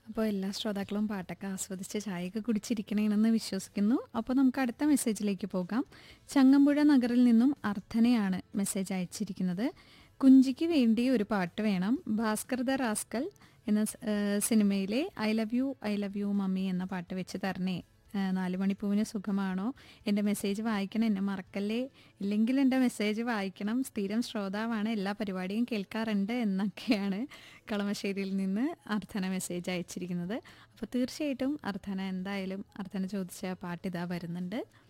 അപ്പോൾ എല്ലാ ശ്രോതാക്കളും പാട്ടൊക്കെ ആസ്വദിച്ച് ചായയൊക്കെ കുടിച്ചിരിക്കണേണെന്ന് വിശ്വസിക്കുന്നു അപ്പോൾ നമുക്ക് അടുത്ത മെസ്സേജിലേക്ക് പോകാം ചങ്ങമ്പുഴ നഗറിൽ നിന്നും അർത്ഥനയാണ് മെസ്സേജ് അയച്ചിരിക്കുന്നത് കുഞ്ചിക്ക് വേണ്ടി ഒരു പാട്ട് വേണം ഭാസ്കർ ദ റാസ്കൽ എന്ന സ്- ഏഹ് സിനിമയിലെ I love you I love you mummy എന്ന പാട്ട് വെച്ച് തരണേ ഏഹ് നാല് മണിപ്പൂവിന് സുഖമാണോ എൻ്റെ മെസ്സേജ് വായിക്കണം എന്നെ മറക്കല്ലേ ഇല്ലെങ്കിൽ എൻ്റെ മെസ്സേജ് വായിക്കണം സ്ഥിരം ശ്രോതാവാണ് എല്ലാ പരിപാടിയും കേൾക്കാറുണ്ട് എന്നൊക്കെയാണ് കളമശ്ശേരിയിൽ നിന്ന് അർത്ഥന മെസ്സേജ് അയച്ചിരിക്കുന്നത് അപ്പോൾ തീർച്ചയായിട്ടും അർത്ഥന എന്തായാലും അർത്ഥന ചോദിച്ച പാട്ട് ഇതാ വരുന്നുണ്ട്